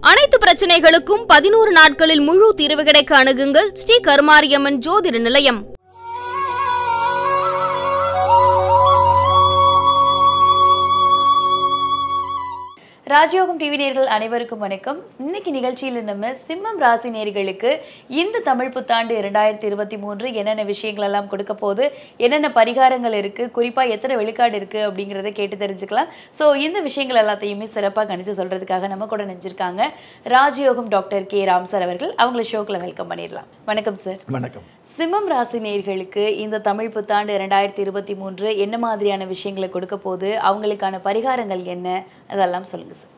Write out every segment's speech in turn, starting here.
அனைத்து பிரச்சனைகளுக்கும் பதினோரு நாட்களில் முழு தீர்வு கிடைக்க அணுகுங்கள் ஸ்ரீ கருமாரியம்மன் ஜோதிட நிலையம் ராஜயோகம் டிவி நேர்கள் அனைவருக்கும் வணக்கம் இன்னைக்கு நிகழ்ச்சியில் நம்ம சிம்மம் ராசி நேர்களுக்கு இந்த தமிழ் புத்தாண்டு இரண்டாயிரத்தி இருபத்தி மூன்று என்னென்ன விஷயங்கள் எல்லாம் கொடுக்க போகுது என்னென்ன பரிகாரங்கள் இருக்கு குறிப்பா எத்தனை வெளிக்காடு இருக்கு அப்படிங்கிறத கேட்டு தெரிஞ்சுக்கலாம் ஸோ இந்த விஷயங்கள் எல்லாத்தையுமே சிறப்பாக கணிச்சு சொல்றதுக்காக நம்ம கூட நினைச்சிருக்காங்க ராஜயோகம் டாக்டர் கே ராம் சார் அவர்கள் அவங்கள ஷோக்கில் வெல்கம் பண்ணிடலாம் வணக்கம் சார் வணக்கம் சிம்மம் ராசி நேயர்களுக்கு இந்த தமிழ் புத்தாண்டு இரண்டாயிரத்தி இருபத்தி மூன்று என்ன மாதிரியான விஷயங்களை கொடுக்க போகுது அவங்களுக்கான பரிகாரங்கள் என்ன அதெல்லாம் சொல்லுங்க சார்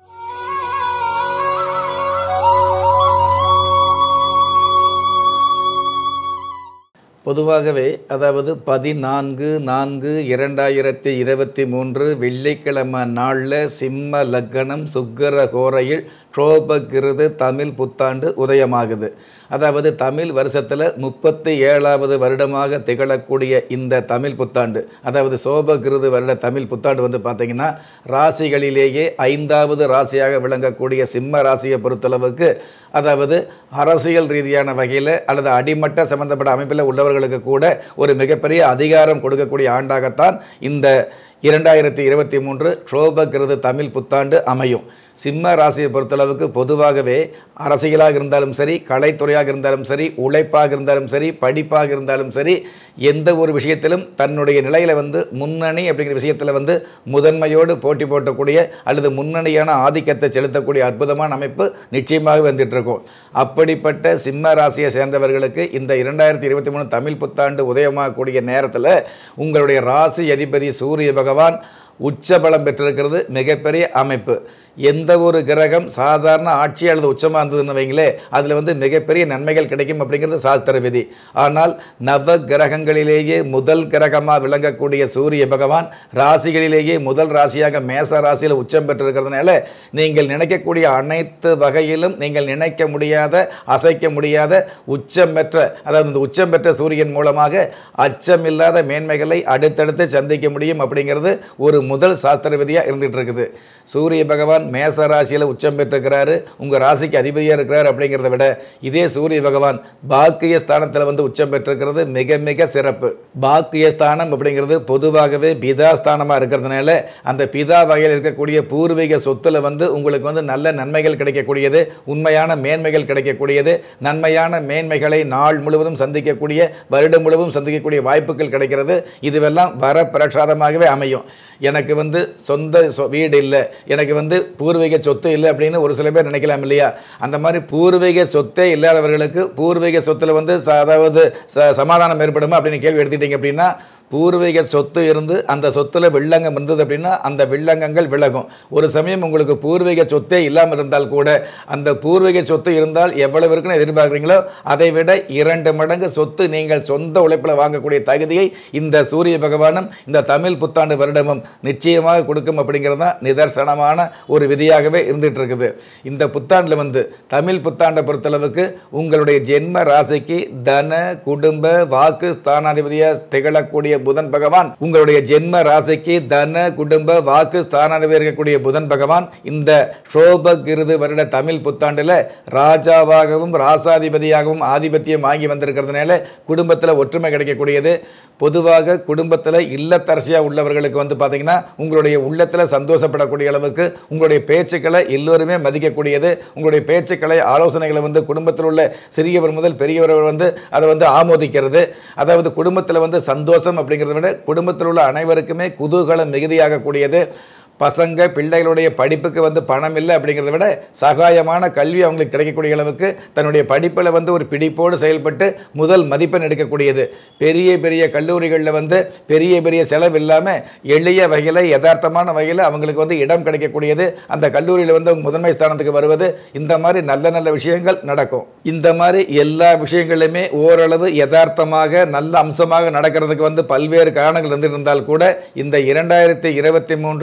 பொதுவாகவே அதாவது பதினான்கு நான்கு இரண்டாயிரத்தி இருபத்தி மூன்று வெள்ளிக்கிழமை நாளில் சிம்ம லக்கணம் சுக்கர கோரையில் ட்ரோபகிருது தமிழ் புத்தாண்டு உதயமாகுது அதாவது தமிழ் வருஷத்தில் முப்பத்தி ஏழாவது வருடமாக திகழக்கூடிய இந்த தமிழ் புத்தாண்டு அதாவது சோபகிருது வருட தமிழ் புத்தாண்டு வந்து பார்த்திங்கன்னா ராசிகளிலேயே ஐந்தாவது ராசியாக விளங்கக்கூடிய சிம்ம ராசியை பொறுத்தளவுக்கு அதாவது அரசியல் ரீதியான வகையில் அல்லது அடிமட்ட சம்பந்தப்பட்ட அமைப்பில் உள்ளவர்களுக்கு கூட ஒரு மிகப்பெரிய அதிகாரம் கொடுக்கக்கூடிய ஆண்டாகத்தான் இந்த இரண்டாயிரத்தி இருபத்தி மூன்று ட்ரோபகிருது தமிழ் புத்தாண்டு அமையும் சிம்ம ராசியை பொறுத்தளவுக்கு பொதுவாகவே அரசியலாக இருந்தாலும் சரி கலைத்துறையாக இருந்தாலும் சரி உழைப்பாக இருந்தாலும் சரி படிப்பாக இருந்தாலும் சரி எந்த ஒரு விஷயத்திலும் தன்னுடைய நிலையில் வந்து முன்னணி அப்படிங்கிற விஷயத்தில் வந்து முதன்மையோடு போட்டி போட்டக்கூடிய அல்லது முன்னணியான ஆதிக்கத்தை செலுத்தக்கூடிய அற்புதமான அமைப்பு நிச்சயமாக வந்துட்டு இருக்கும் அப்படிப்பட்ட சிம்ம ராசியை சேர்ந்தவர்களுக்கு இந்த இரண்டாயிரத்தி இருபத்தி மூணு தமிழ் புத்தாண்டு உதயமாகக்கூடிய நேரத்தில் உங்களுடைய ராசி அதிபதி சூரிய பகவான் உச்சபலம் பெற்றிருக்கிறது மிகப்பெரிய அமைப்பு எந்த ஒரு கிரகம் சாதாரண ஆட்சி அல்லது உச்சமாக இருந்ததுன்னு வைங்களே அதில் வந்து மிகப்பெரிய நன்மைகள் கிடைக்கும் அப்படிங்கிறது சாஸ்திர விதி ஆனால் நவ கிரகங்களிலேயே முதல் கிரகமாக விளங்கக்கூடிய சூரிய பகவான் ராசிகளிலேயே முதல் ராசியாக மேச ராசியில் உச்சம் பெற்றிருக்கிறதுனால நீங்கள் நினைக்கக்கூடிய அனைத்து வகையிலும் நீங்கள் நினைக்க முடியாத அசைக்க முடியாத உச்சம் பெற்ற அதாவது இந்த உச்சம் பெற்ற சூரியன் மூலமாக அச்சமில்லாத மேன்மைகளை அடுத்தடுத்து சந்திக்க முடியும் அப்படிங்கிறது ஒரு முதல் சாஸ்திர விதியாக இருந்துகிட்டு இருக்குது சூரிய பகவான் மேச ராசியில் உச்சம் பெற்றிருக்கிறாரு உங்கள் ராசிக்கு அதிபதியாக இருக்கிறார் அப்படிங்கிறத விட இதே சூரிய பகவான் பாக்கிய ஸ்தானத்தில் வந்து உச்சம் பெற்றிருக்கிறது மிக மிக சிறப்பு பாக்கிய ஸ்தானம் அப்படிங்கிறது பொதுவாகவே பிதா ஸ்தானமாக இருக்கிறதுனால அந்த பிதா வகையில் இருக்கக்கூடிய பூர்வீக சொத்துல வந்து உங்களுக்கு வந்து நல்ல நன்மைகள் கிடைக்கக்கூடியது உண்மையான மேன்மைகள் கிடைக்கக்கூடியது நன்மையான மேன்மைகளை நாள் முழுவதும் சந்திக்கக்கூடிய வருடம் முழுவதும் சந்திக்கக்கூடிய வாய்ப்புகள் கிடைக்கிறது இதுவெல்லாம் வர பிரசாதமாகவே அமையும் எனக்கு வந்து சொந்த சொ- வீடு இல்லை எனக்கு வந்து பூர்வீக சொத்து இல்லை அப்படின்னு ஒரு சில பேர் நினைக்கலாம் இல்லையா அந்த மாதிரி பூர்வீக சொத்தே இல்லாதவர்களுக்கு பூர்வீக சொத்துல வந்து ச- அதாவது ச- சமாதானம் ஏற்படுமா அப்படின்னு கேள்வி எடுத்துட்டீங்க அப்படின்னா பூர்வீக சொத்து இருந்து அந்த சொத்துல வில்லங்கம் இருந்தது அப்படின்னா அந்த வில்லங்கங்கள் விலகும் ஒரு சமயம் உங்களுக்கு பூர்வீக சொத்தே இல்லாமல் இருந்தால் கூட அந்த பூர்வீக சொத்து இருந்தால் எவ்வளவு இருக்குன்னு எதிர்பார்க்குறீங்களோ அதை விட இரண்டு மடங்கு சொத்து நீங்கள் சொந்த உழைப்பில் வாங்கக்கூடிய தகுதியை இந்த சூரிய பகவானும் இந்த தமிழ் புத்தாண்டு வருடமும் நிச்சயமாக கொடுக்கும் அப்படிங்கிறது தான் நிதர்சனமான ஒரு விதியாகவே இருந்துட்டு இருக்குது இந்த புத்தாண்டில் வந்து தமிழ் புத்தாண்டை பொறுத்தளவுக்கு உங்களுடைய ஜென்ம ராசிக்கு தன குடும்ப வாக்கு ஸ்தானாதிபதியாக திகழக்கூடிய புதன் பகவான் உங்களுடைய ஜென்ம ராசிக்கு தன குடும்ப வாக்கு ஸ்தானாதிபதி இருக்கக்கூடிய புதன் பகவான் இந்த சோபகிருது வருட தமிழ் புத்தாண்டில் ராஜாவாகவும் ராசாதிபதியாகவும் ஆதிபத்தியம் வாங்கி வந்திருக்கிறதுனால குடும்பத்தில் ஒற்றுமை கிடைக்கக்கூடியது பொதுவாக குடும்பத்தில் இல்லத்தரசியாக உள்ளவர்களுக்கு வந்து பார்த்தீங்கன்னா உங்களுடைய உள்ளத்தில் சந்தோஷப்படக்கூடிய அளவுக்கு உங்களுடைய பேச்சுக்களை எல்லோருமே மதிக்கக்கூடியது உங்களுடைய பேச்சுக்களை ஆலோசனைகளை வந்து குடும்பத்தில் உள்ள சிறியவர் முதல் பெரியவர் வந்து அதை வந்து ஆமோதிக்கிறது அதாவது குடும்பத்தில் வந்து சந்தோஷம் அப்படிங்கிறத விட குடும்பத்தில் உள்ள அனைவருக்குமே குதூகலம் மிகுதியாகக்கூடியது பசங்க பிள்ளைகளுடைய படிப்புக்கு வந்து பணம் இல்லை அப்படிங்கிறத விட சகாயமான கல்வி அவங்களுக்கு கிடைக்கக்கூடிய அளவுக்கு தன்னுடைய படிப்பில் வந்து ஒரு பிடிப்போடு செயல்பட்டு முதல் மதிப்பெண் எடுக்கக்கூடியது பெரிய பெரிய கல்லூரிகளில் வந்து பெரிய பெரிய செலவு இல்லாமல் எளிய வகையில் யதார்த்தமான வகையில் அவங்களுக்கு வந்து இடம் கிடைக்கக்கூடியது அந்த கல்லூரியில் வந்து அவங்க முதன்மை ஸ்தானத்துக்கு வருவது இந்த மாதிரி நல்ல நல்ல விஷயங்கள் நடக்கும் இந்த மாதிரி எல்லா விஷயங்களுமே ஓரளவு யதார்த்தமாக நல்ல அம்சமாக நடக்கிறதுக்கு வந்து பல்வேறு காரணங்கள் இருந்திருந்தால் கூட இந்த இரண்டாயிரத்தி இருபத்தி மூன்று ஷோப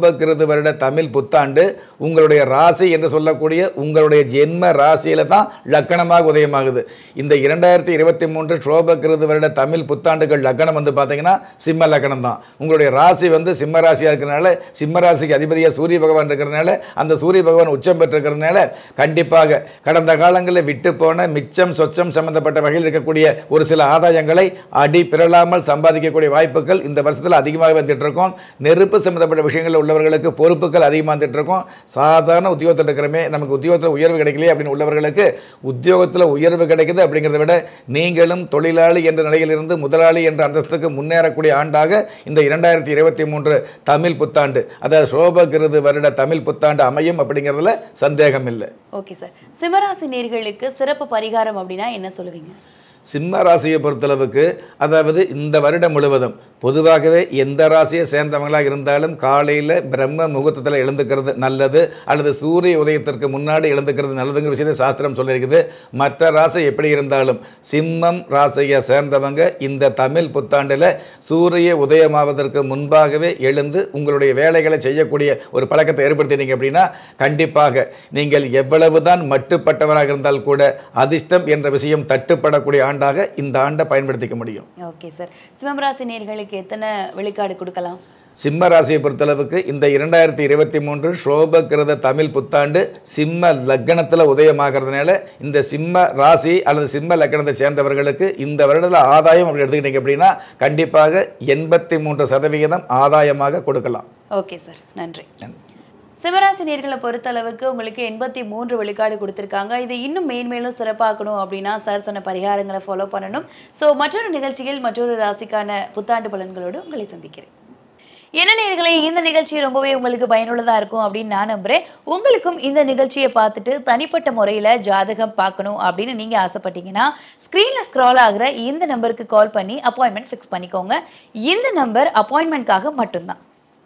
சோபகிருது வருட தமிழ் புத்தாண்டு உங்களுடைய ராசி என்று சொல்லக்கூடிய உங்களுடைய ஜென்ம ராசியில தான் லக்கணமாக உதயமாகுது இந்த இரண்டாயிரத்தி இருபத்தி மூன்று சோபகிருது வருட தமிழ் புத்தாண்டுகள் லக்கணம் வந்து பார்த்தீங்கன்னா சிம்ம லக்கணம் தான் உங்களுடைய ராசி வந்து சிம்ம ராசியாக இருக்கிறனால சிம்ம ராசிக்கு அதிபதியாக சூரிய பகவான் இருக்கிறனால அந்த சூரிய பகவான் உச்சம் பெற்றிருக்கிறதுனால கண்டிப்பாக கடந்த காலங்களில் விட்டு போன மிச்சம் சொச்சம் சம்பந்தப்பட்ட வகையில் இருக்கக்கூடிய ஒரு சில ஆதாயங்களை அடி பிறழாமல் சம்பாதிக்கக்கூடிய வாய்ப்புகள் இந்த வருஷத்தில் அதிகமாக வந்துட்டு இருக்கும் நெருப்பு சம்பந்தப்பட்ட விஷயங்களில் உள்ளவர்களுக்கு பொறுப்புகள் அதிகமாக வந்துட்டு இருக்கும் சாதாரண உத்தியோகத்தில் இருக்கிறமே நமக்கு உத்தியோகத்தில் உயர்வு கிடைக்கலையே அப்படின்னு உள்ளவர்களுக்கு உத்தியோகத்தில் உயர்வு கிடைக்குது அப்படிங்கிறத விட நீங்களும் தொழிலாளி என்ற நிலையிலிருந்து முதலாளி என்ற அந்தஸ்துக்கு முன்னேறக்கூடிய ஆண்டாக இந்த இரண்டாயிரத்தி இருபத்தி மூன்று தமிழ் புத்தாண்டு அதாவது சோபகிருது வருட தமிழ் புத்தாண்டு அமையும் அப்படிங்கிறதுல சந்தேகம் இல்லை ஓகே சார் சிம்மராசி நேர்களுக்கு சிறப்பு பரிகாரம் அப்படின்னா என்ன சொல்லுவீங்க சிம்ம ராசியை பொறுத்தளவுக்கு அதாவது இந்த வருடம் முழுவதும் பொதுவாகவே எந்த ராசியை சேர்ந்தவங்களாக இருந்தாலும் காலையில் பிரம்ம முகூர்த்தத்தில் எழுந்துக்கிறது நல்லது அல்லது சூரிய உதயத்திற்கு முன்னாடி எழுந்துக்கிறது நல்லதுங்கிற விஷயத்தை சாஸ்திரம் சொல்லியிருக்குது மற்ற ராசி எப்படி இருந்தாலும் சிம்மம் ராசியை சேர்ந்தவங்க இந்த தமிழ் புத்தாண்டில் சூரிய உதயமாவதற்கு முன்பாகவே எழுந்து உங்களுடைய வேலைகளை செய்யக்கூடிய ஒரு பழக்கத்தை ஏற்படுத்தினீங்க அப்படின்னா கண்டிப்பாக நீங்கள் எவ்வளவுதான் மட்டுப்பட்டவராக இருந்தால் கூட அதிர்ஷ்டம் என்ற விஷயம் தட்டுப்படக்கூடிய ஆண்டாக இந்த ஆண்டை பயன்படுத்திக்க முடியும் ஓகே சார் சிம்மராசி நேர்களுக்கு எத்தனை விழுக்காடு கொடுக்கலாம் சிம்ம ராசியை பொறுத்தளவுக்கு இந்த இரண்டாயிரத்தி இருபத்தி மூன்று சோபகிருத தமிழ் புத்தாண்டு சிம்ம லக்னத்தில் உதயமாகிறதுனால இந்த சிம்ம ராசி அல்லது சிம்ம லக்னத்தை சேர்ந்தவர்களுக்கு இந்த வருடத்தில் ஆதாயம் அப்படி எடுத்துக்கிட்டீங்க அப்படின்னா கண்டிப்பாக எண்பத்தி மூன்று சதவிகிதம் ஆதாயமாக கொடுக்கலாம் ஓகே சார் நன்றி சிவராசி நேர்களை பொறுத்தளவுக்கு உங்களுக்கு எண்பத்தி மூன்று விழுக்காடு கொடுத்துருக்காங்க இது இன்னும் மேன்மேலும் சிறப்பாக்கணும் அப்படின்னா சார் சொன்ன பரிகாரங்களை ஃபாலோ பண்ணணும் ஸோ மற்றொரு நிகழ்ச்சியில் மற்றொரு ராசிக்கான புத்தாண்டு பலன்களோடு உங்களை சந்திக்கிறேன் என்ன நேர்களே இந்த நிகழ்ச்சி ரொம்பவே உங்களுக்கு பயனுள்ளதாக இருக்கும் அப்படின்னு நான் நம்புகிறேன் உங்களுக்கும் இந்த நிகழ்ச்சியை பார்த்துட்டு தனிப்பட்ட முறையில் ஜாதகம் பார்க்கணும் அப்படின்னு நீங்கள் ஆசைப்பட்டீங்கன்னா ஸ்க்ரீனில் ஸ்க்ரால் ஆகிற இந்த நம்பருக்கு கால் பண்ணி அப்பாயின்மெண்ட் ஃபிக்ஸ் பண்ணிக்கோங்க இந்த நம்பர் அப்பாயின்மெண்ட்காக மட்டும்தான்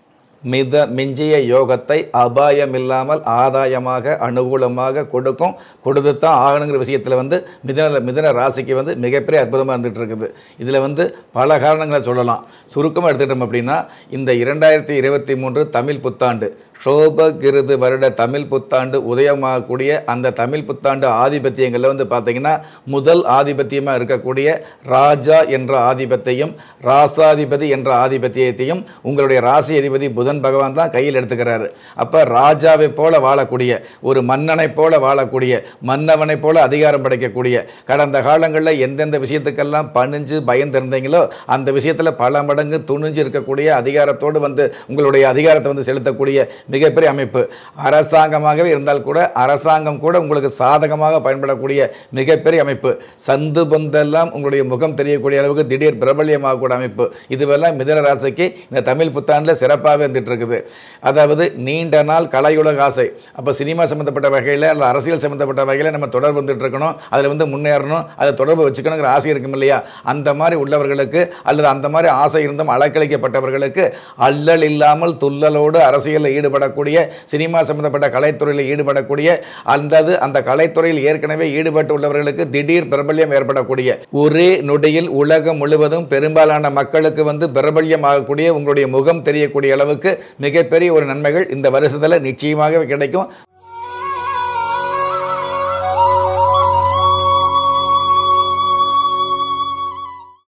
மித மிஞ்சிய யோகத்தை அபாயம் இல்லாமல் ஆதாயமாக அனுகூலமாக கொடுக்கும் கொடுத்து தான் ஆகணுங்கிற விஷயத்தில் வந்து மிதன மிதன ராசிக்கு வந்து மிகப்பெரிய அற்புதமாக இருந்துகிட்டு இருக்குது இதில் வந்து பல காரணங்களை சொல்லலாம் சுருக்கமாக எடுத்துக்கிட்டோம் அப்படின்னா இந்த இரண்டாயிரத்தி இருபத்தி மூன்று தமிழ் புத்தாண்டு சோபகிருது வருட தமிழ் புத்தாண்டு உதயமாகக்கூடிய அந்த தமிழ் புத்தாண்டு ஆதிபத்தியங்களில் வந்து பார்த்தீங்கன்னா முதல் ஆதிபத்தியமாக இருக்கக்கூடிய ராஜா என்ற ஆதிபத்தியம் ராசாதிபதி என்ற ஆதிபத்தியத்தையும் உங்களுடைய ராசி அதிபதி புதன் பகவான் தான் கையில் எடுத்துக்கிறாரு அப்போ ராஜாவை போல வாழக்கூடிய ஒரு மன்னனை போல வாழக்கூடிய மன்னவனை போல அதிகாரம் படைக்கக்கூடிய கடந்த காலங்களில் எந்தெந்த விஷயத்துக்கெல்லாம் பணிஞ்சு பயந்திருந்தீங்களோ அந்த விஷயத்தில் பல மடங்கு துணிஞ்சு இருக்கக்கூடிய அதிகாரத்தோடு வந்து உங்களுடைய அதிகாரத்தை வந்து செலுத்தக்கூடிய மிகப்பெரிய அமைப்பு அரசாங்கமாகவே இருந்தால் கூட அரசாங்கம் கூட உங்களுக்கு சாதகமாக பயன்படக்கூடிய மிகப்பெரிய அமைப்பு சந்து பொந்தெல்லாம் உங்களுடைய முகம் தெரியக்கூடிய அளவுக்கு திடீர் பிரபல்யமாகக்கூடிய அமைப்பு இதுவெல்லாம் மிதன ராசிக்கு இந்த தமிழ் புத்தாண்டில் சிறப்பாகவே வந்துட்டு இருக்குது அதாவது நீண்ட நாள் கலையுலக ஆசை அப்போ சினிமா சம்மந்தப்பட்ட வகையில் அல்லது அரசியல் சம்மந்தப்பட்ட வகையில் நம்ம தொடர்பு வந்துட்டு இருக்கணும் அதில் வந்து முன்னேறணும் அதை தொடர்பு வச்சுக்கணுங்கிற ஆசை இருக்கும் இல்லையா அந்த மாதிரி உள்ளவர்களுக்கு அல்லது அந்த மாதிரி ஆசை இருந்தும் அலக்களிக்கப்பட்டவர்களுக்கு அல்லல் இல்லாமல் துள்ளலோடு அரசியலில் ஈடுபடக்கூடிய சினிமா சம்பந்தப்பட்ட கலைத்துறையில் ஈடுபடக்கூடிய அந்தது அந்த கலைத்துறையில் ஏற்கனவே ஈடுபட்டு உள்ளவர்களுக்கு திடீர் பிரபல்யம் ஏற்படக்கூடிய ஒரே நொடியில் உலகம் முழுவதும் பெரும்பாலான மக்களுக்கு வந்து பிரபல்யம் ஆகக்கூடிய உங்களுடைய முகம் தெரியக்கூடிய அளவுக்கு மிகப்பெரிய ஒரு நன்மைகள் இந்த வருஷத்தில் நிச்சயமாக கிடைக்கும்